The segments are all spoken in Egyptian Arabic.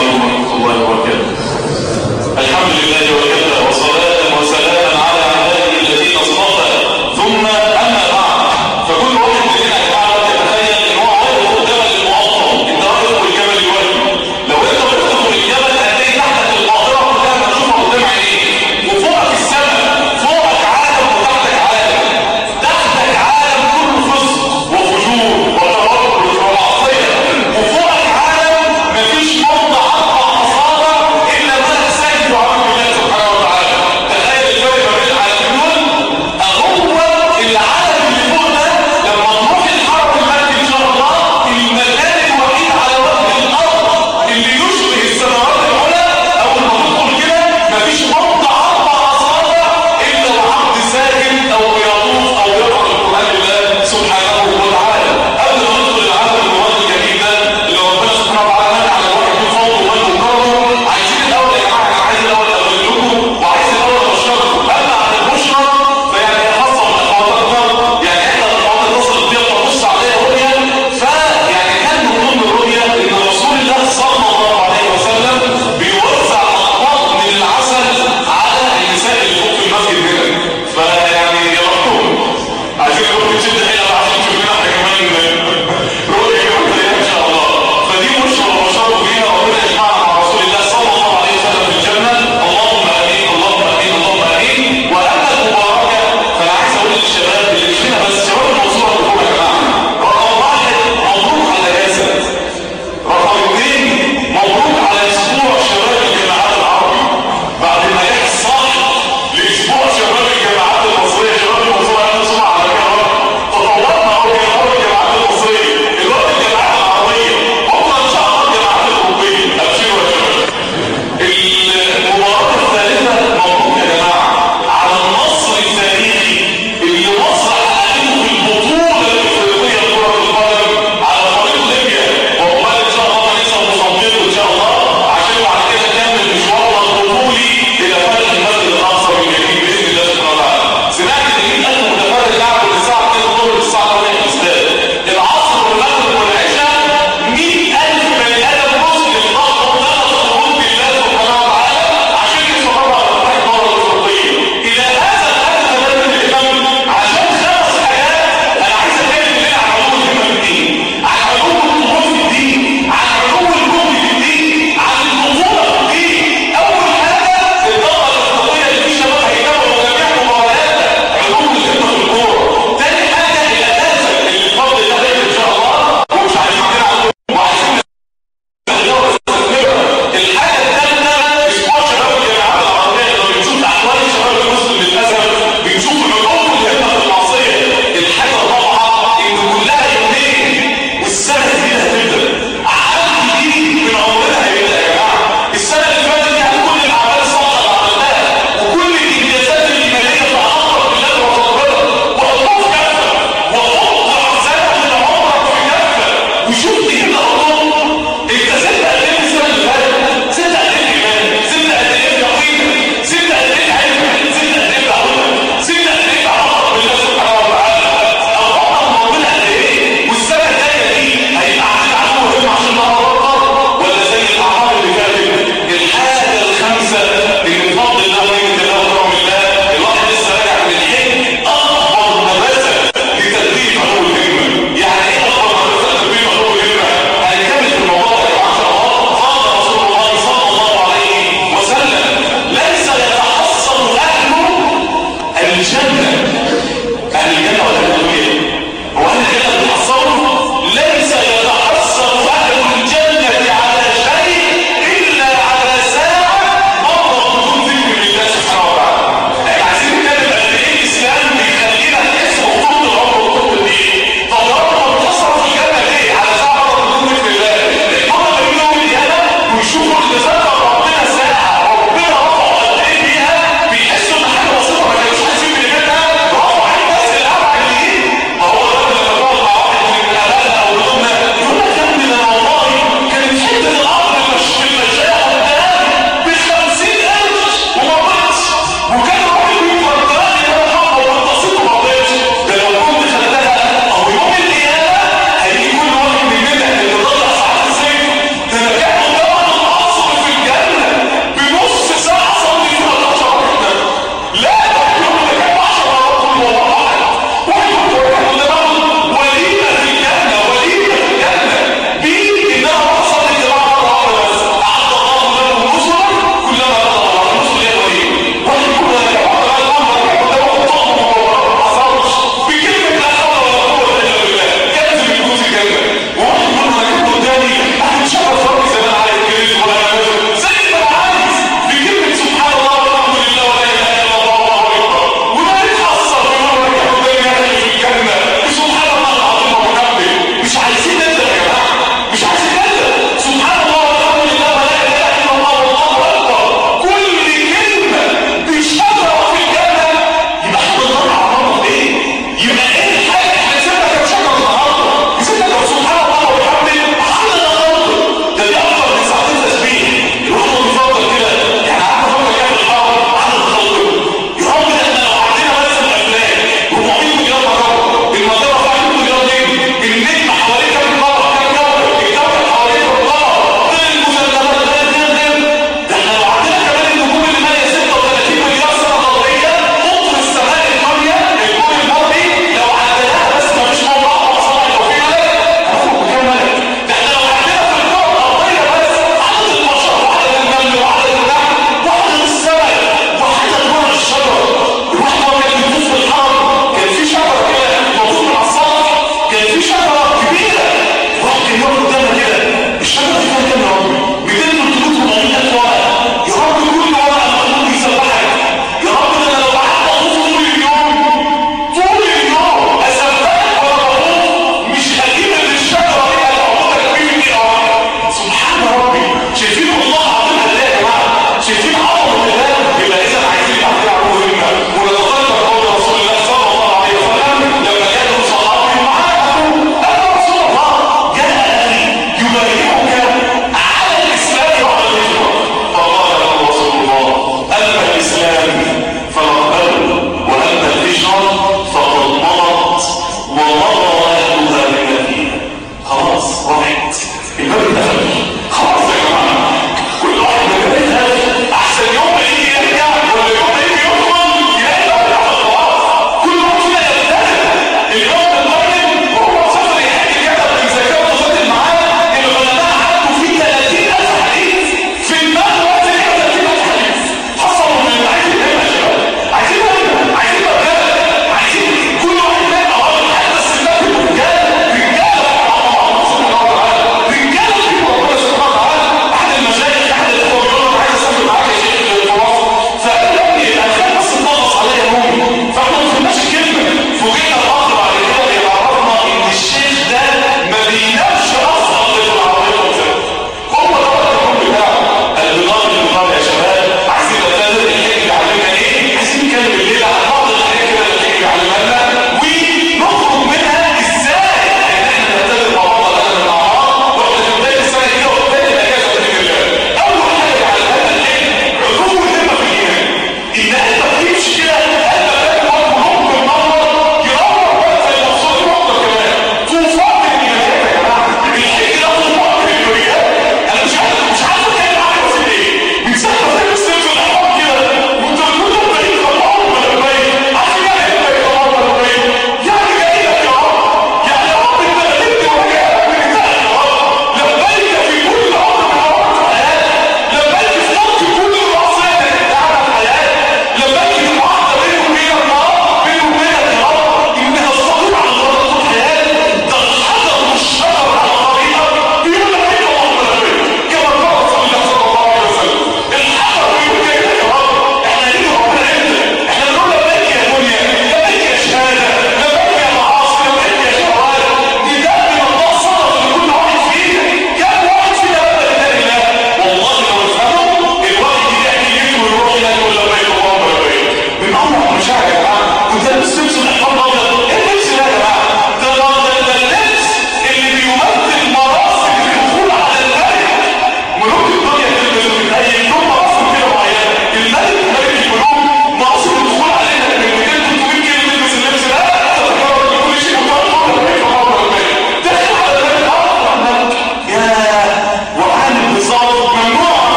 عليكم ورحمة الله وبركاته الحمد لله وكفى وصلاة وسلاما على عباده الذين اصطفى ثم أما بعد فكل واحد مننا يا جماعة يتخيل إن هو واقف قدام المعطل أنت واقف والجبل يواجه لو أنت وقفت فوق الجبل هتلاقي تحتك القاهرة كلها مكشوفة قدام عينيك وفوقك السماء فوقك عالم وتحتك عالم تحتك عالم كله فسق وفجور وتوكل ومعصية وفوقك عالم مفيش موضع أربع أصابع إلا ملك ساجد وعبد الله سبحانه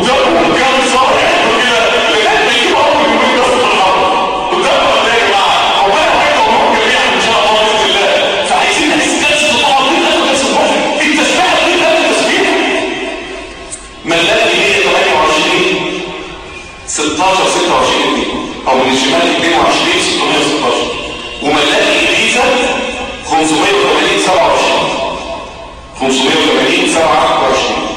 قدامهم كام صالح كده لغايه ما يجيبوا اول يومين بس في الحرب قدامهم ده يا جماعه ربنا يحفظهم هم جميعا ان شاء الله باذن الله فعايزين نستنس تقعد دي هذا درس مهم التسبيحه دي هذا تسبيح ملاك 128 16 26 او من الشمال 22 616 وملاك الجيزه 580 27 580 27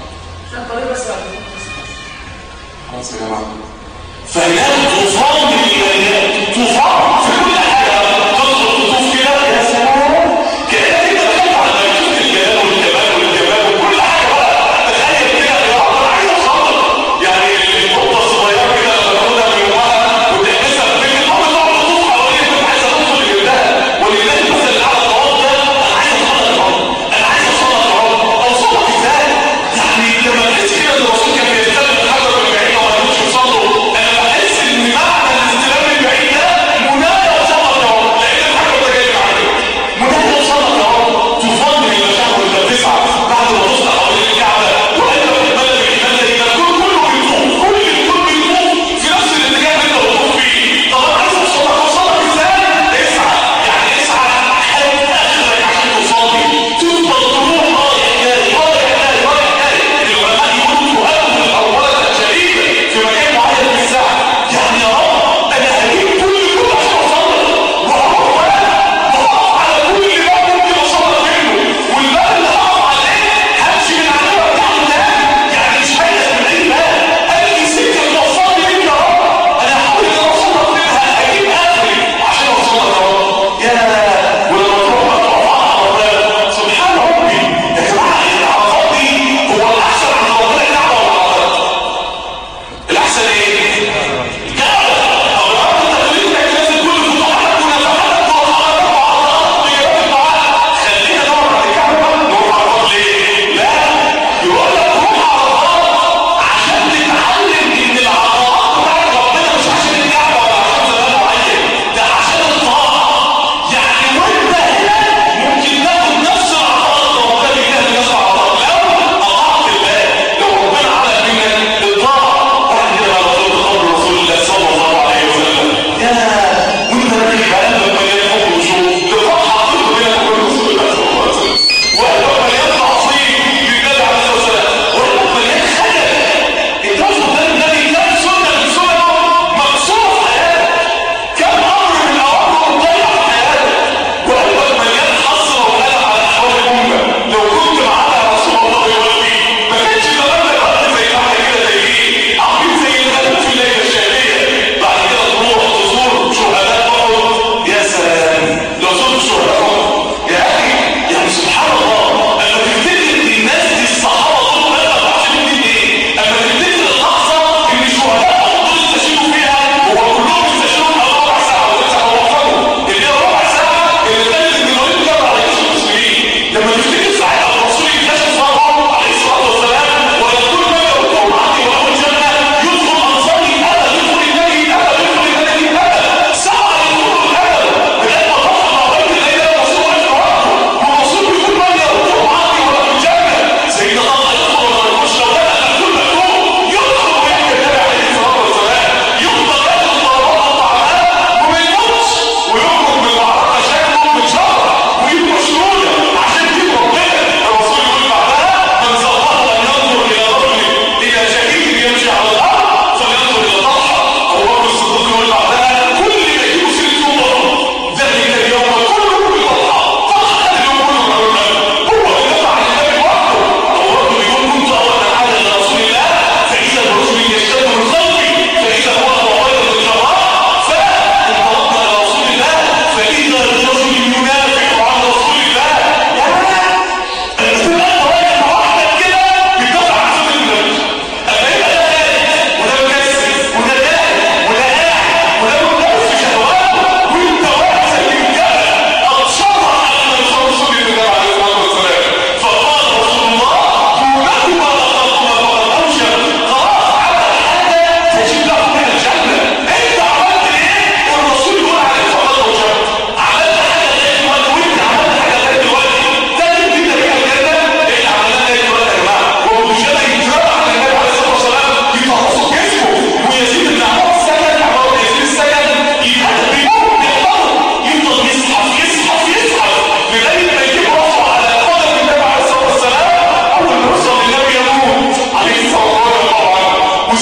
خلاص يا جماعه فهناك طوفان من الايمانيات طوفان في كل حاجه تدخل تطوف كده يا سلام كانك انت دخلت على مكتوب الجلال والجمال والجمال وكل حاجه بقى تخيل كده يا رب انا عايز اوصل يعني النقطه الصغيره كده لما تاخدها من يومها وتحبسها في بيت الام تقعد تطوف حواليك انت عايز تدخل لله ولله المثل اللي على الطواف ده انا عايز اوصل لك انا عايز اوصل لك اوصل لك ازاي؟ يعني لما تحس كده ان الرسول كان بيستلم الحجر من بعيد وما كانش يوصل له انا بحس ان معنى الاستلام من بعيد ده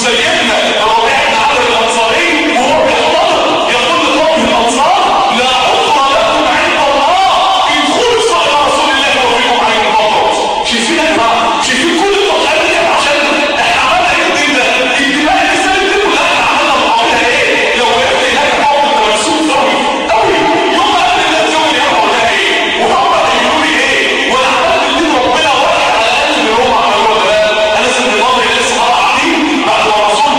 الرسول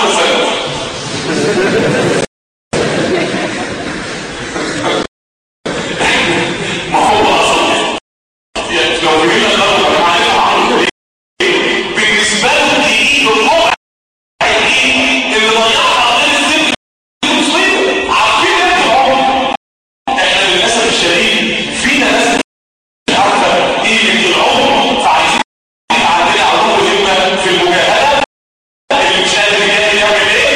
خمس سنوات ما هو اصلا يعني لو جبنا الارض معلش عمرو بالنسبه له دي الربع اللي ضيعها غير السن دي مصيبه عارفين انت العمر احنا للاسف الشديد فينا ناس مش عارفه قيمه العمر فعايزين عندنا عمر همه في المجاهده اللي مش قادر يعمل ايه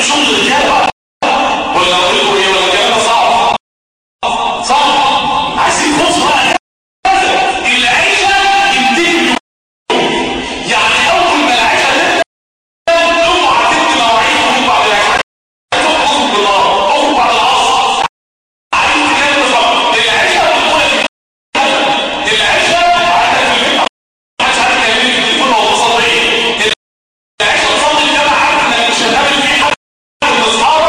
شغل رجاله بقى ولا اقول لكم ايه ولا الكلام ده صعب صعب عايزين نبص بقى العيشه ينتهي يعني اول ما العيشه تبدا اوعى تدي مواعيد خروج بعد العشاء تخرج بالنهار تخرج بعد العصر عايز تكلم صح العيشه بتقول العيشه عندك في البيت محدش عارف يكلمني في التليفون ولا اتصل بيا العيشه تصلي الجامعه عارف انك مش هتقابل فيه حد من اصحابك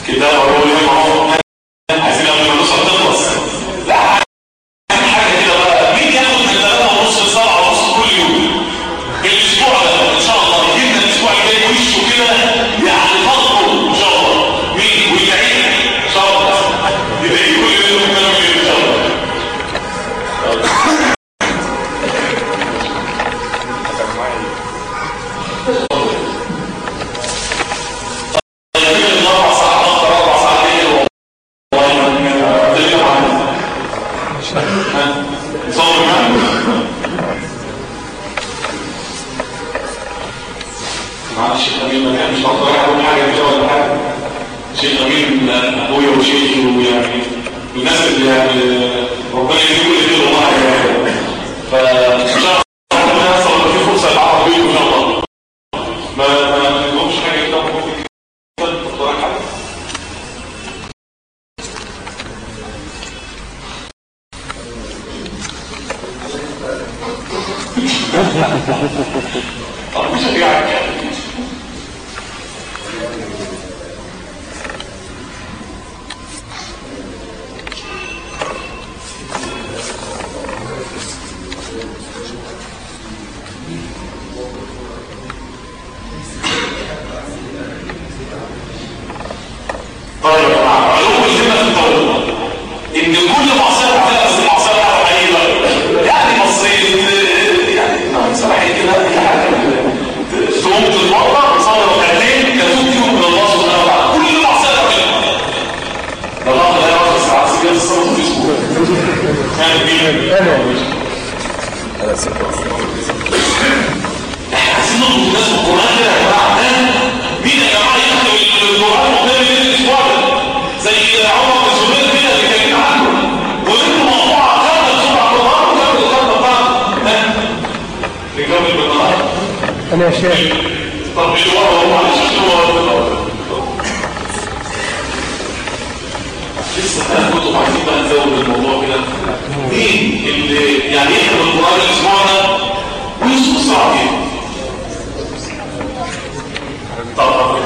كده وهو اللي معروف عايزين قبل ما النسخه تخلص لا عايزين حاجه كده بقى مين ياخد من 3 ونص ل 7 ونص كل يوم الاسبوع ده ان شاء الله يجينا الاسبوع الجاي وشه كده يعني فرقه ان شاء الله مين ويدعي ان شاء الله يدعي كل يوم كلام ان شاء الله الاربع ساعات اكتر اربع ساعات ايه والله ما تقدر عنه صور معلش الشيخ امين ما كانش برضه يعمل حاجه كده ولا حاجه الشيخ امين ابويا وشيخي ويعني الناس اللي يعني ربنا يديكم اللي فيه والله يعني فان شاء الله ربنا يحصل لو في فرصه يتعرف بيكم ان شاء الله ما ما عندهمش حاجه كده ممكن كده تختار حاجه طب مش هتيجي طيب يا جماعه علوم الذمه في التوبه ان كل معصيه تعملها بس المعصيه بتاعتها حقيقيه يعني بصيت يعني صراحه كده في حاجه تقوم تتوضا وتصلي ركعتين تتوب فيهم من الله سبحانه وتعالى كل معصيه تعملها ده الله لا يعرف الساعات سجاد الصلاه في اسبوع كان مين؟ احنا عايزين نطلب الناس في القران كده يا جماعه مين يا جماعه يدخل القران وغير من الاسبوع ده زي عمر بن الزبير كده اللي كلمنا عنه وانتوا موضوع كامل سوره القران وكامل القران بتاعنا نكمل بالنهار انا يا شيخ طب اللي ورا هو معلش اللي ورا لسه انا كنت عايزين بقى نزود الموضوع كده مين اللي يعني يحفظ القران الاسبوع ده ويصوم ساعتين طبعا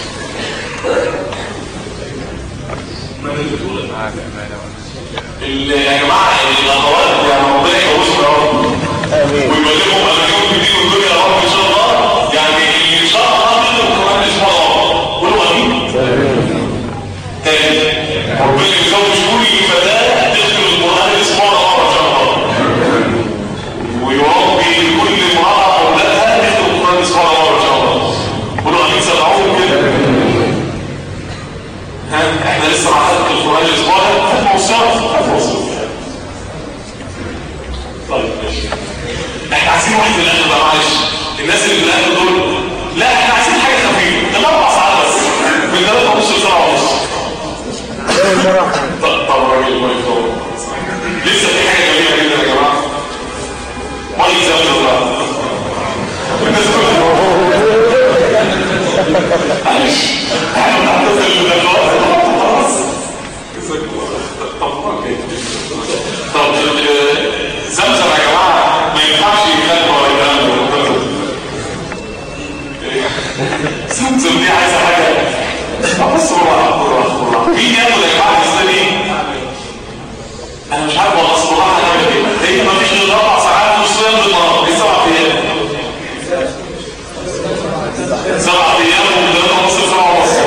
ال- يا جماعه الاخوات يعني ربنا يجوزهم يا رب امين ويبلغهم امانهم في دين الدنيا يا رب ان شاء الله يعني ان شاء الله منهم كمان اسبوع الله قولوا امين تاني ربنا يزوج كل فتاه تدخل القران الاسبوع ده ان شاء الله ويربي كل امراه اولادها تدخل القران الاسبوع ده ان شاء الله قولوا امين سمعوهم كده ها احنا لسه مع خلق القران الاسبوع ده فتح وصيام فتح وصيام طيب ماشي احنا عايزين واحد في الاخر بقى معلش الناس اللي في الاخر دول لا احنا عايزين حاجه خفيفه ده اربع ساعات بس من ثلاثة ونص لسبعة ونص اول مره طب طب الراجل ما يفضل لسه في حاجه جميله جدا يا جماعه ما يزال بقى الناس كلها معلش احنا بنعتذر للناس خلاص طب اوكي طب آه، زمزم يا جماعه ما ينفعش يخلق ولا الكلام ده زمزم دي عايزه حاجه طب بص بالراحه بالراحه بالراحه مين ياخد يا جماعه الاسئله دي انا مش عارف والله اصل بالراحه هنعمل ايه هي ما فيش غير اربع ساعات نص صيام بالنهار دي سبع ايام سبع ايام وثلاثه ونص سبعه ونص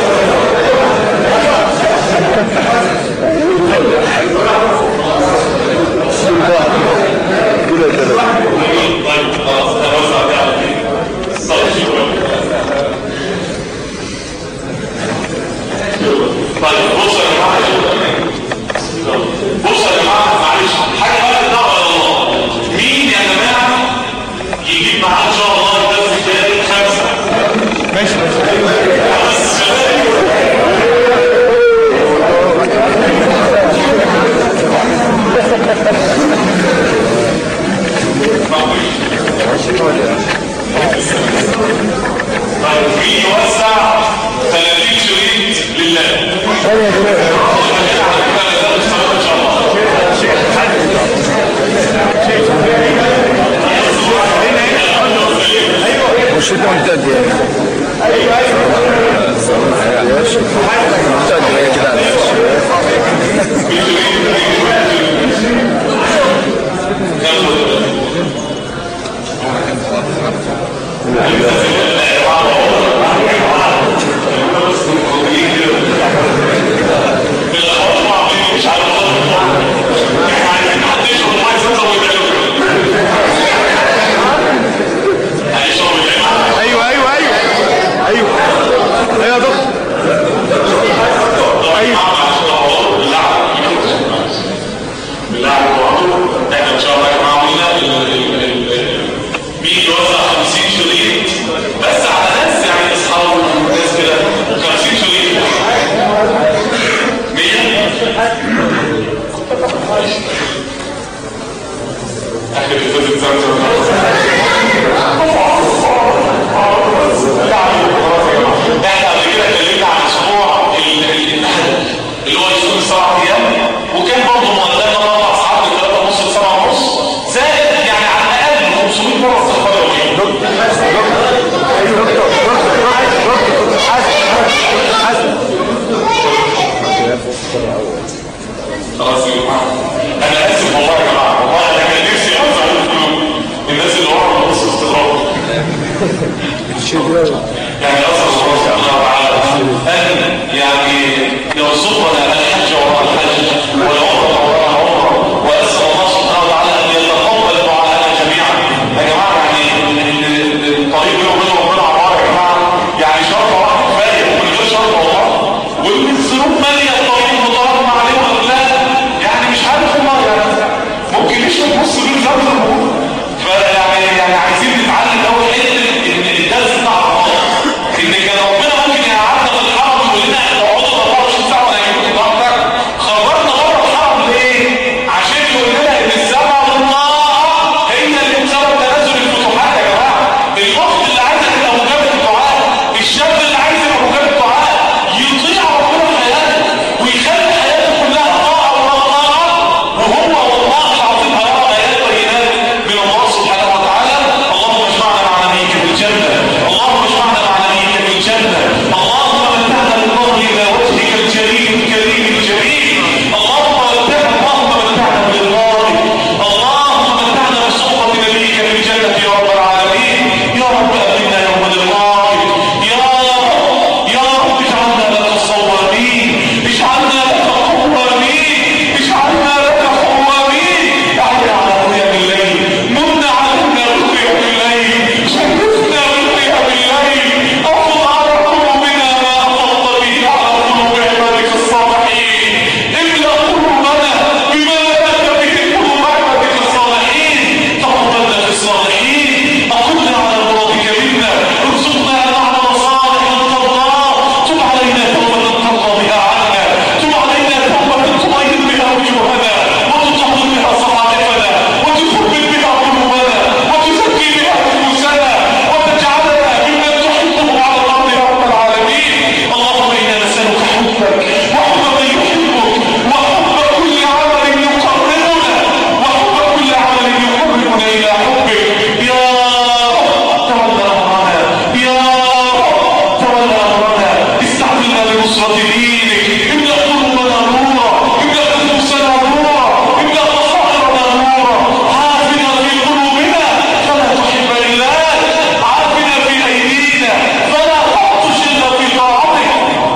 بنصرة دينك املأ قلوبنا نورا املأ نفوسنا نورا املأ مصائرنا نورا عافنا في قلوبنا فلا تحب إلا عافنا في أيدينا فلا تعطش إلا في طاعتك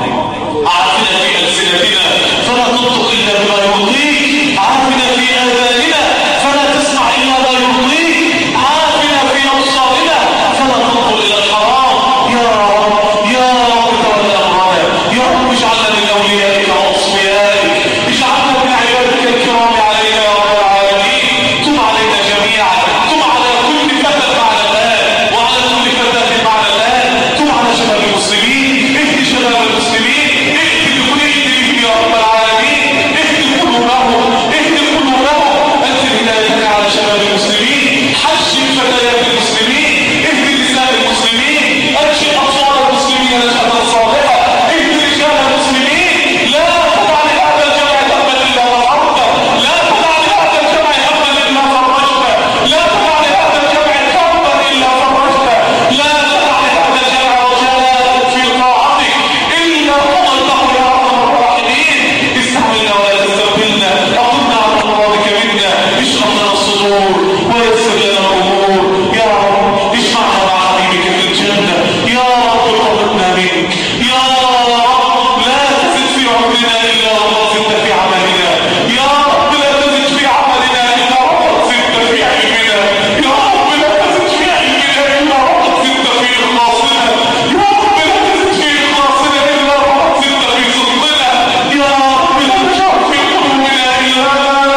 عافنا في ألسنتنا فلا تنطق إلا بما يرضيك عافنا في آذاننا فلا تسمع إلا ما يرضيك عافنا في أبصارنا فلا تنظر إلى الحرام يا رب يا رب تولى أمرنا يا رب اجعلنا من أوليائك وأصفيائك اجعلنا من عبادك الكرام عليك يا رب العالمين تب علينا جميعا تب على كل فتى بعد الآن وعلى كل فتاة بعد الآن تب على شباب المسلمين اهدي شباب المسلمين اهدي لكل اهدي يا رب العالمين اهدي قلوبهم اهدي قلوبهم انزل هدايتك على شباب المسلمين حجم فتيات المسلمين اهدي نساء المسلمين انشئ اطفال المسلمين نشأة صالحة اهدي رجال المسلمين لا تدع لهذا الجمع هما الا رحمته لا تدع لهذا الجمع هما الا فرجته لا تدع لهذا الجمع كربا الا فرجته لا تدع لهذا الجمع رجاء في طاعتك الا قضيته يا ارحم الراحمين استعملنا ولا تستقبلنا اقمنا على مرادك منا اشرح لنا الصدور ويسر لنا الامور يا رب اجمعنا مع حبيبك في الجنه يا رب قربنا منك يا رب لا تزد في عمرنا الا وما زدت في عملنا يا رب لا تزد في عملنا الا وما زدت في علمنا يا رب لا تزد في علمنا الا وما زدت في اخلاصنا يا رب لا تزد في اخلاصنا الا وما زدت في صدقنا يا رب لا تجعل في قلوبنا الا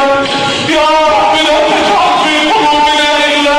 يا رب لا تجعل في قلوبنا الا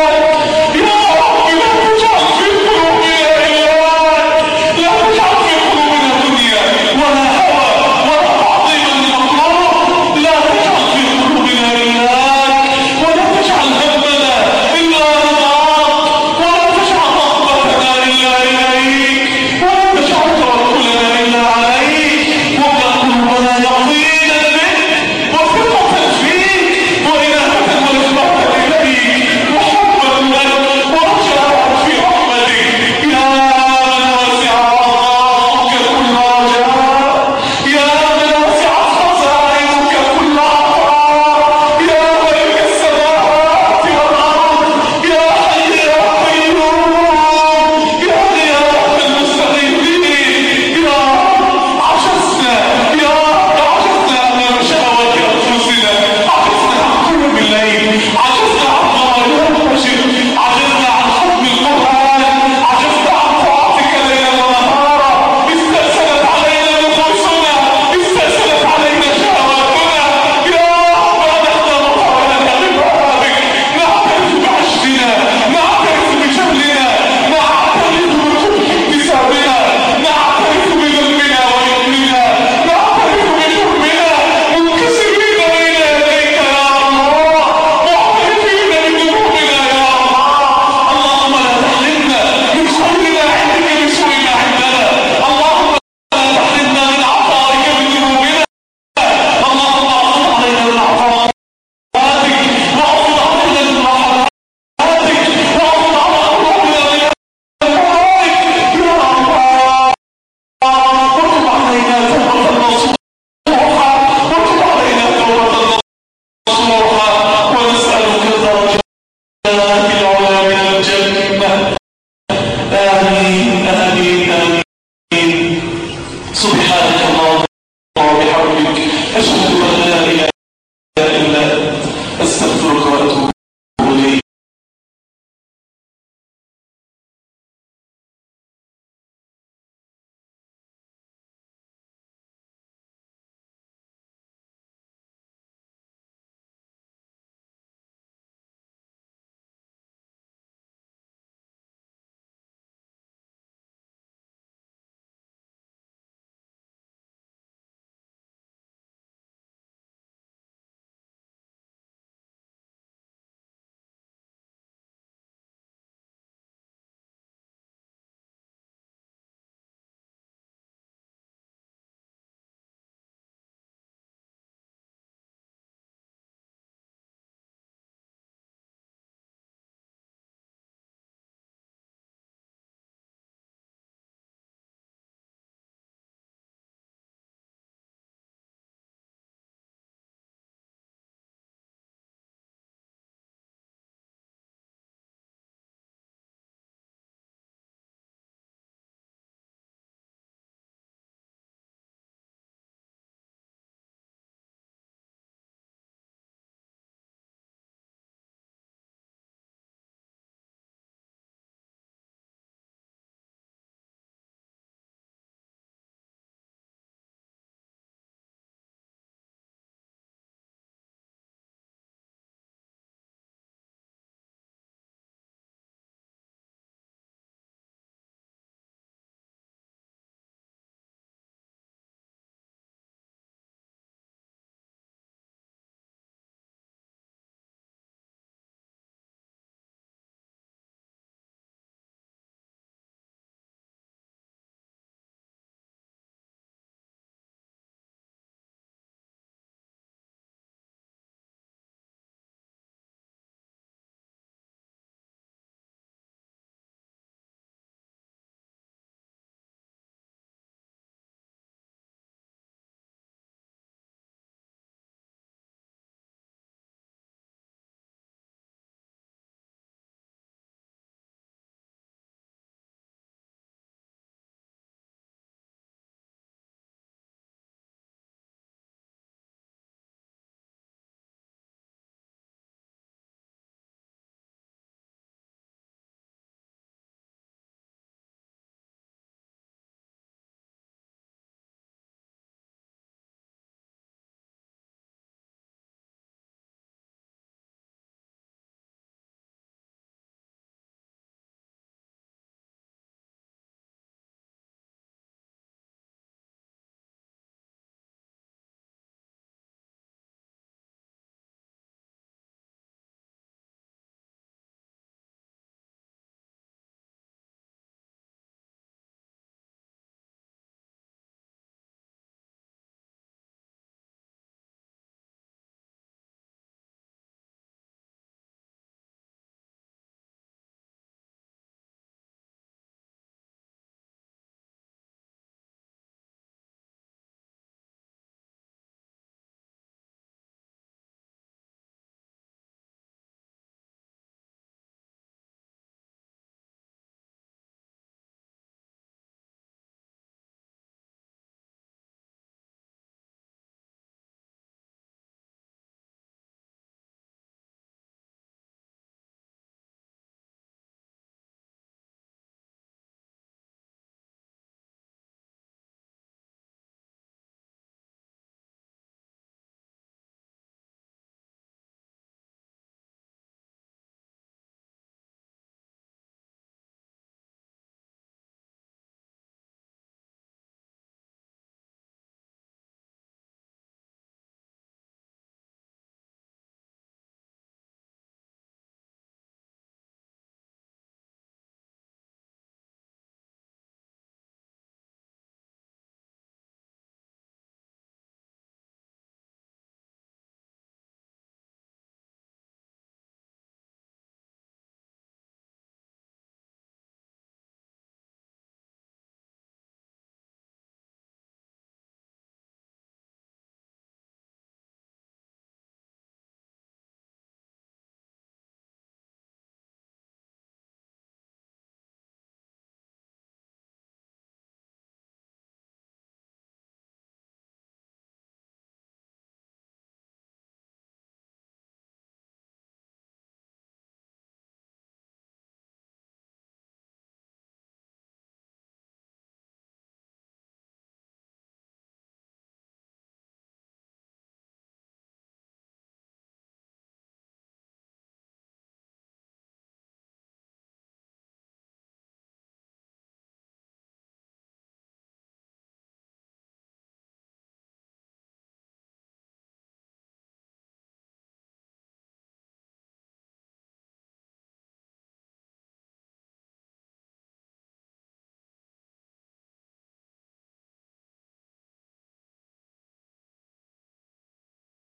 يا رب لا تجعل في قلوبنا الا لا تجعل في قلوبنا دنيا ولا هوى ولا تعظيم للمخلوق لا تجعل في قلوبنا الا ولا تجعل همنا الا رضاك ولا تجعل رغبتنا الا اليك ولا تجعل توكلنا الا عليك واملا قلوبنا يقينا بك وثقة فيك وإنابة ورغبة إليك وحبا لك ورجاء في رحمتك يا من وسع عطاؤك كل رجاء يا من وسعت خزائنك كل عطاء يا ملك السماوات والأرض يا حي يا قيوم يا غياث المستغيثين يا رب عجزنا يا رب عجزنا أمام شهوات أنفسنا عجزنا عن قيام الليل عجزنا عن قراءة الفجر عجزنا عن ختم القرآن عجزنا عن طاعتك ليلا ونهارا استأسلت علينا نفوسنا استأسلت علينا شهواتنا يا رب نحن مقابلة ببابك نعترف بعجزنا نعترف بجهلنا نعترف بقبح اكتسابنا نعترف بذنبنا وإثمنا نعترف بجرمنا منكسرين بين يديك يا الله معترفين بذنوبنا يا الله اللهم لا تحرمنا من خير ما عندك بسوء ما عندنا اللهم لا تحرمنا من عطائك بذنوبنا اللهم اعطنا علينا من عطائك واعطنا علينا من رحماتك واعطنا على أبوابنا من أبوابك يا الله وتب علينا توبة نصوحا وتب علينا توبة نصوحا ونسألك الدرجات العلى من الجنة آمين آمين آمين سبحان